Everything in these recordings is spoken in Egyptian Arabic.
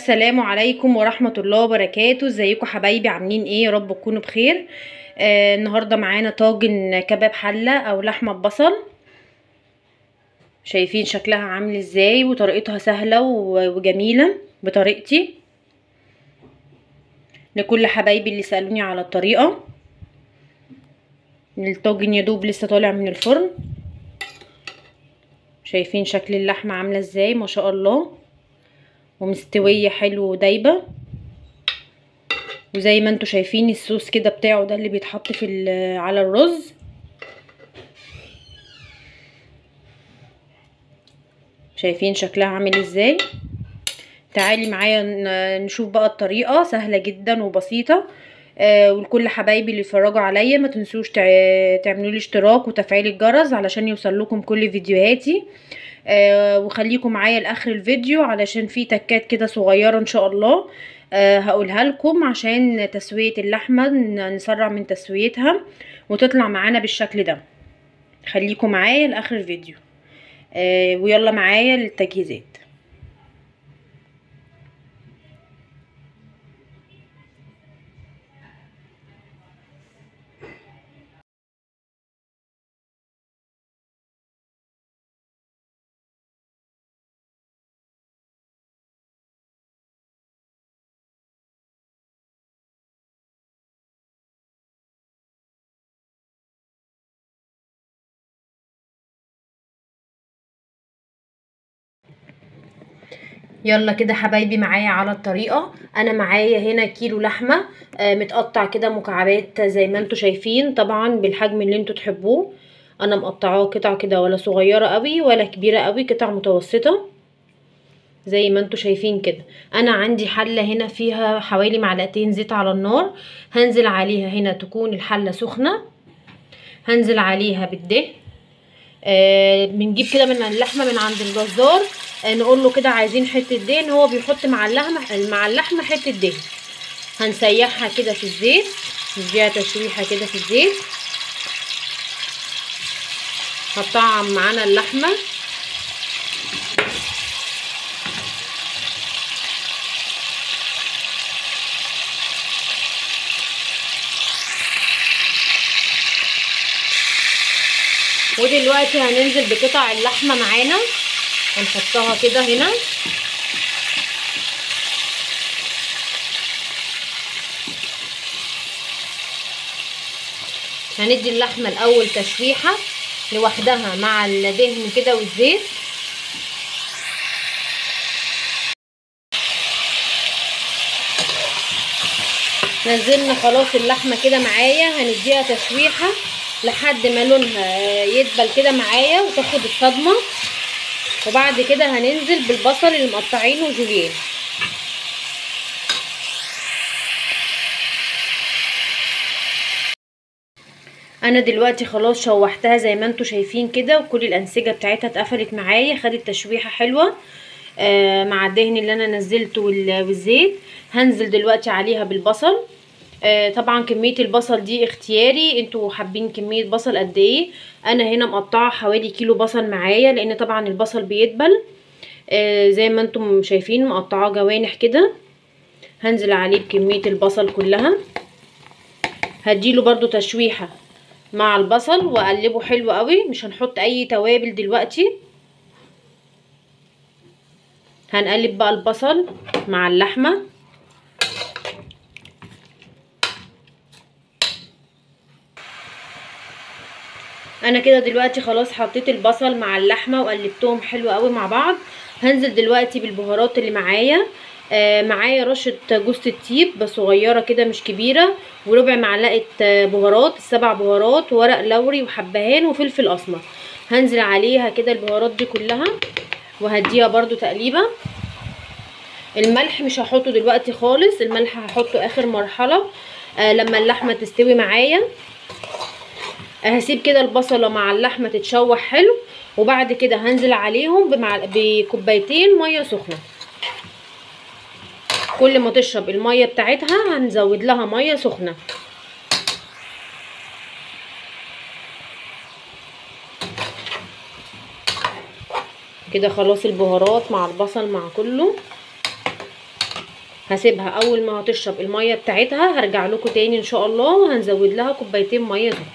السلام عليكم ورحمة الله وبركاته ازيكم حبايبي عاملين ايه يا رب تكونوا بخير آه النهاردة معانا طاجن كباب حلة او لحمة ببصل شايفين شكلها عامل ازاي وطريقتها سهلة و- وجميلة بطريقتي لكل حبايبي اللي سألوني على الطريقة الطاجن يدوب لسه طالع من الفرن شايفين شكل اللحمة عاملة ازاي ما شاء الله ومستوية حلو ودايبة وزي ما انتوا شايفين الصوص كده بتاعه ده اللي بيتحط في على الرز شايفين شكلها عامل ازاي تعالي معايا نشوف بقى الطريقة سهلة جدا وبسيطة آه ولكل حبايبي اللي اتفرجوا عليا ما تنسوش تعملوا لي اشتراك وتفعيل الجرس علشان يوصل لكم كل فيديوهاتي آه وخليكم معايا لاخر الفيديو علشان في تكات كده صغيره ان شاء الله آه هقولها لكم عشان تسويه اللحمه نسرع من تسويتها وتطلع معانا بالشكل ده خليكم معايا لاخر الفيديو آه ويلا معايا للتجهيزات يلا كده حبايبي معايا على الطريقه انا معايا هنا كيلو لحمه آه متقطع كده مكعبات زي ما انتوا شايفين طبعا بالحجم اللي انتوا تحبوه انا مقطعاه قطع كده ولا صغيره قوي ولا كبيره قوي قطع متوسطه زي ما انتوا شايفين كده انا عندي حله هنا فيها حوالي معلقتين زيت على النار هنزل عليها هنا تكون الحله سخنه هنزل عليها بالدهن آه بنجيب كده من اللحمه من عند الجزار آه نقول له كده عايزين حته دهن هو بيحط مع اللحمه مع اللحمه حته دهن هنسيحها كده في الزيت نديها تشويحه كده في الزيت هتطعم معانا اللحمه ودلوقتي هننزل بقطع اللحمه معانا هنحطها كده هنا هندي اللحمه الاول تشويحه لوحدها مع الدهن كده والزيت نزلنا خلاص اللحمه كده معايا هنديها تشويحه لحد ما لونها يدبل كده معايا وتاخد الصدمه وبعد كده هننزل بالبصل اللي مقطعينه جوليان انا دلوقتي خلاص شوحتها زي ما انتوا شايفين كده وكل الانسجه بتاعتها اتقفلت معايا خدت تشويحه حلوه آه مع الدهن اللي انا نزلته والزيت هنزل دلوقتي عليها بالبصل آه طبعا كميه البصل دي اختياري انتوا حابين كميه بصل قد ايه انا هنا مقطعه حوالي كيلو بصل معايا لان طبعا البصل بيدبل آه زي ما انتم شايفين مقطعاه جوانح كده هنزل عليه بكميه البصل كلها هديله برضو تشويحه مع البصل واقلبه حلو قوي مش هنحط اي توابل دلوقتي هنقلب بقى البصل مع اللحمه انا كده دلوقتي خلاص حطيت البصل مع اللحمه وقلبتهم حلو قوي مع بعض هنزل دلوقتي بالبهارات اللي معايا آه معايا رشه جوز الطيب بس صغيره كده مش كبيره وربع معلقه بهارات السبع بهارات وورق لوري وحبهان وفلفل اسمر هنزل عليها كده البهارات دي كلها وهديها برده تقليبه الملح مش هحطه دلوقتي خالص الملح هحطه اخر مرحله آه لما اللحمه تستوي معايا هسيب كده البصله مع اللحمه تتشوح حلو وبعد كده هنزل عليهم بمع... بكوبايتين ميه سخنه كل ما تشرب الميه بتاعتها هنزود لها ميه سخنه كده خلاص البهارات مع البصل مع كله هسيبها اول ما هتشرب الميه بتاعتها هرجع لكم تاني ان شاء الله وهنزود لها كوبايتين ميه سخنه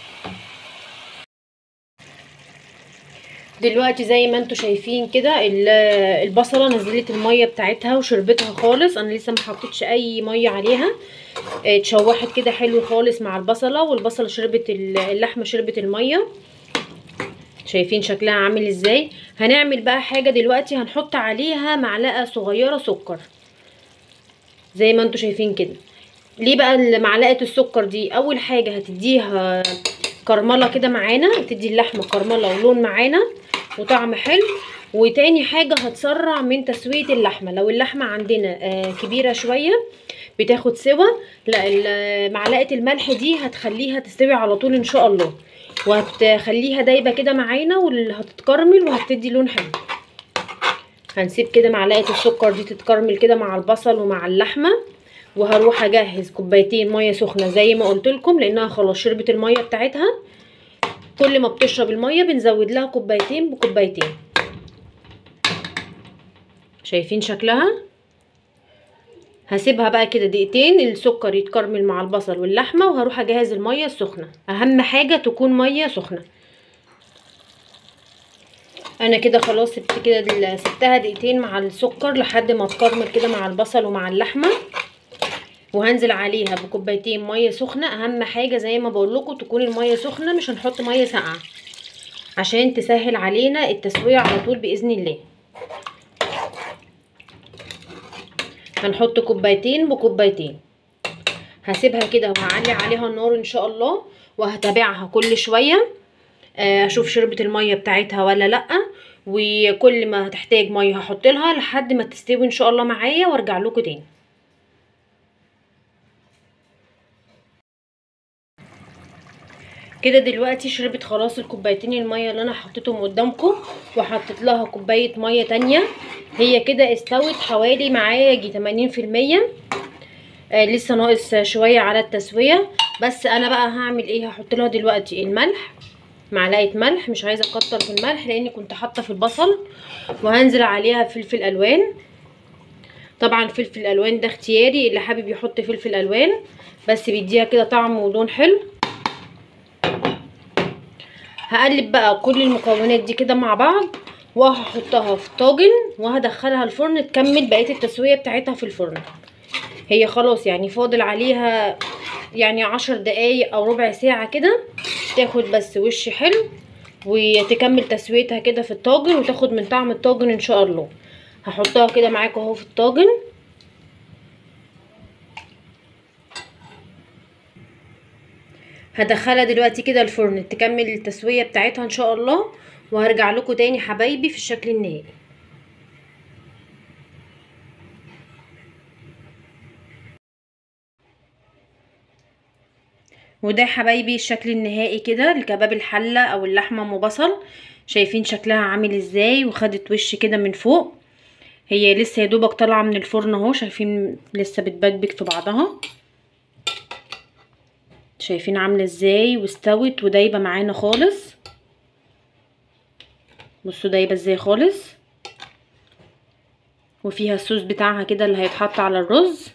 دلوقتي زي ما انتم شايفين كده البصله نزلت الميه بتاعتها وشربتها خالص انا لسه ما حطيتش اي ميه عليها اتشوحت كده حلو خالص مع البصله والبصله شربت اللحمه شربت الميه شايفين شكلها عامل ازاي هنعمل بقى حاجه دلوقتي هنحط عليها معلقه صغيره سكر زي ما انتم شايفين كده ليه بقى معلقه السكر دي اول حاجه هتديها كرمله كده معانا تدي اللحمه كرمله ولون معانا وطعم حلو وتاني حاجه هتسرع من تسويه اللحمه لو اللحمه عندنا كبيره شويه بتاخد سوا لا معلقه الملح دي هتخليها تستوي على طول ان شاء الله وهتخليها دايبه كده معانا وهتتكرمل وهتدي لون حلو هنسيب كده معلقه السكر دي تتكرمل كده مع البصل ومع اللحمه وهروح اجهز كوبايتين ميه سخنه زي ما قلت لكم لانها خلاص شربت الميه بتاعتها كل ما بتشرب الميه بنزود لها كوبايتين بكوبايتين شايفين شكلها هسيبها بقى كده دقيقتين السكر يتكرمل مع البصل واللحمه وهروح اجهز الميه السخنه اهم حاجه تكون ميه سخنه انا كده خلاص سبت كده سبتها دقيقتين مع السكر لحد ما تكرمل كده مع البصل ومع اللحمه وهنزل عليها بكوبايتين ميه سخنه اهم حاجه زي ما بقول لكم تكون الميه سخنه مش هنحط ميه ساقعه عشان تسهل علينا التسويه على طول باذن الله هنحط كوبايتين بكوبايتين هسيبها كده وهعلي عليها النار ان شاء الله وهتابعها كل شويه اشوف شربت الميه بتاعتها ولا لا وكل ما هتحتاج ميه هحط لها لحد ما تستوي ان شاء الله معايا وارجع لكم تاني كده دلوقتي شربت خلاص الكوبايتين الميه اللي انا حطيتهم قدامكم وحطيت لها كوبايه ميه تانية هي كده استوت حوالي معايا يجي 80% آه لسه ناقص شويه على التسويه بس انا بقى هعمل ايه هحط لها دلوقتي الملح معلقه ملح مش عايزه اكتر في الملح لاني كنت حاطه في البصل وهنزل عليها فلفل الوان طبعا فلفل الالوان ده اختياري اللي حابب يحط فلفل الوان بس بيديها كده طعم ولون حلو هقلب بقى كل المكونات دي كده مع بعض وهحطها في طاجن وهدخلها الفرن تكمل بقيه التسويه بتاعتها في الفرن هي خلاص يعني فاضل عليها يعني عشر دقايق او ربع ساعه كده تاخد بس وش حلو وتكمل تسويتها كده في الطاجن وتاخد من طعم الطاجن ان شاء الله هحطها كده معاكم اهو في الطاجن هدخلها دلوقتي كده الفرن تكمل التسويه بتاعتها ان شاء الله وهرجع لكم تاني حبايبي في الشكل النهائي وده حبايبي الشكل النهائي كده الكباب الحله او اللحمه ام بصل شايفين شكلها عامل ازاي وخدت وش كده من فوق هي لسه يا دوبك طالعه من الفرن اهو شايفين لسه بتبكبك في بعضها شايفين عامله ازاي واستوت ودايبه معانا خالص بصوا دايبه ازاي خالص وفيها الصوص بتاعها كده اللي هيتحط على الرز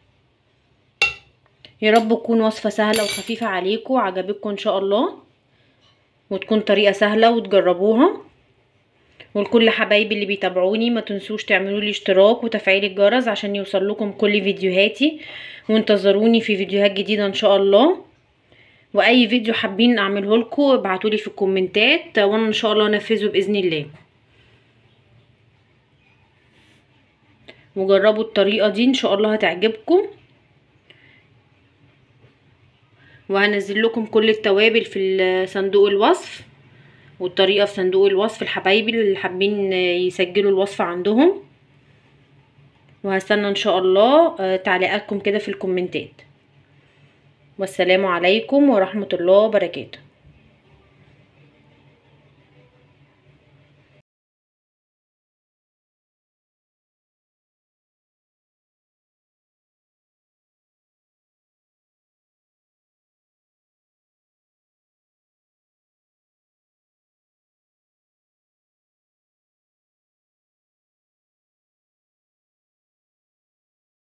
يا رب تكون وصفه سهله وخفيفه عليكم وعجبتكم ان شاء الله وتكون طريقه سهله وتجربوها ولكل حبايبي اللي بيتابعوني ما تنسوش تعملوا لي اشتراك وتفعيل الجرس عشان يوصل لكم كل فيديوهاتي وانتظروني في فيديوهات جديده ان شاء الله واي فيديو حابين اعمله لكم ابعتوا لي في الكومنتات وانا ان شاء الله انفذه باذن الله وجربوا الطريقه دي ان شاء الله هتعجبكم وهنزل لكم كل التوابل في صندوق الوصف والطريقه في صندوق الوصف الحبايبي اللي حابين يسجلوا الوصفه عندهم وهستنى ان شاء الله تعليقاتكم كده في الكومنتات والسلام عليكم ورحمه الله وبركاته